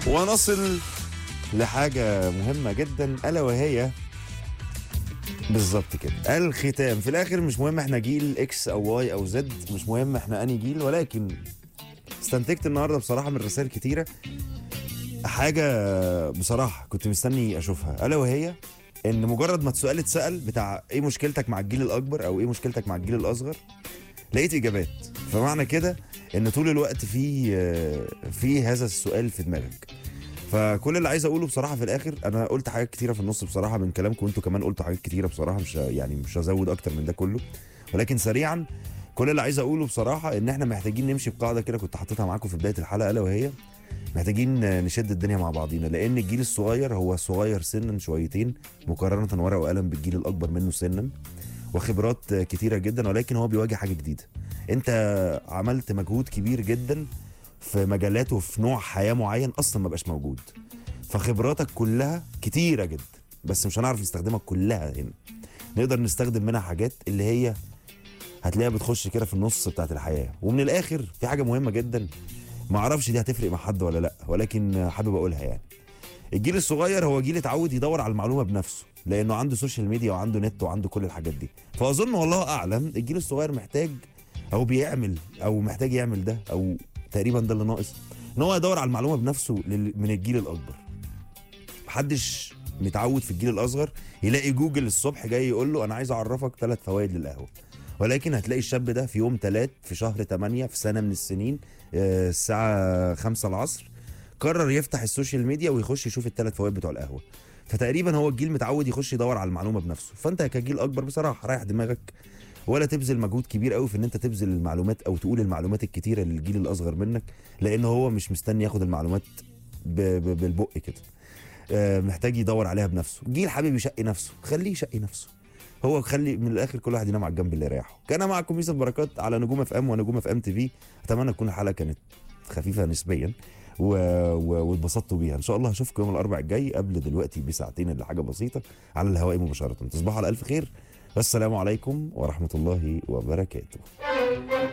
ونصل لحاجة مهمة جدا ألا وهي بالظبط كده الختام في الآخر مش مهم احنا جيل اكس أو واي أو زد مش مهم احنا أني جيل ولكن استنتجت النهاردة بصراحة من رسائل كتيرة حاجة بصراحة كنت مستني أشوفها ألا وهي إن مجرد ما السؤال اتسأل بتاع إيه مشكلتك مع الجيل الأكبر أو إيه مشكلتك مع الجيل الأصغر لقيت إجابات فمعنى كده إن طول الوقت في في هذا السؤال في دماغك فكل اللي عايز اقوله بصراحه في الاخر انا قلت حاجات كتيره في النص بصراحه من كلامكم انتوا كمان قلتوا حاجات كتيره بصراحه مش ه- يعني مش هزود اكتر من ده كله ولكن سريعا كل اللي عايز اقوله بصراحه ان احنا محتاجين نمشي بقاعده كده كنت حاططها معاكم في بدايه الحلقه الا وهي محتاجين نشد الدنيا مع بعضينا لان الجيل الصغير هو صغير سنا شويتين مقارنه ورقه وقلم بالجيل الاكبر منه سنا وخبرات كتيره جدا ولكن هو بيواجه حاجه جديده انت عملت مجهود كبير جدا في مجالات وفي نوع حياه معين اصلا ما بقاش موجود فخبراتك كلها كتيره جدا بس مش هنعرف نستخدمها كلها هنا نقدر نستخدم منها حاجات اللي هي هتلاقيها بتخش كده في النص بتاعت الحياه ومن الاخر في حاجه مهمه جدا ما اعرفش دي هتفرق مع حد ولا لا ولكن حابب اقولها يعني الجيل الصغير هو جيل اتعود يدور على المعلومه بنفسه لانه عنده سوشيال ميديا وعنده نت وعنده كل الحاجات دي فاظن والله اعلم الجيل الصغير محتاج او بيعمل او محتاج يعمل ده او تقريبا ده اللي ناقص ان هو يدور على المعلومه بنفسه لل- من الجيل الاكبر محدش متعود في الجيل الاصغر يلاقي جوجل الصبح جاي يقول له انا عايز اعرفك ثلاث فوائد للقهوه ولكن هتلاقي الشاب ده في يوم ثلاث في شهر 8 في سنه من السنين آه، الساعه 5 العصر قرر يفتح السوشيال ميديا ويخش يشوف الثلاث فوائد بتوع القهوه فتقريبا هو الجيل متعود يخش يدور على المعلومه بنفسه فانت كجيل اكبر بصراحه رايح دماغك ولا تبذل مجهود كبير قوي في ان انت تبذل المعلومات او تقول المعلومات الكتيره للجيل الاصغر منك لان هو مش مستني ياخد المعلومات ب- ب- بالبق كده آه، محتاج يدور عليها بنفسه جيل حابب يشقي نفسه خليه يشقي نفسه هو خلي من الاخر كل واحد ينام على الجنب اللي يريحه كان معكم يوسف بركات على نجوم اف ام ونجوم اف ام تي في اتمنى تكون الحلقه كانت خفيفه نسبيا و... و... واتبسطتوا بيها ان شاء الله هشوفكم يوم الاربعاء الجاي قبل دلوقتي بساعتين الا حاجه بسيطه على الهواء مباشره تصبحوا على الف خير والسلام عليكم ورحمه الله وبركاته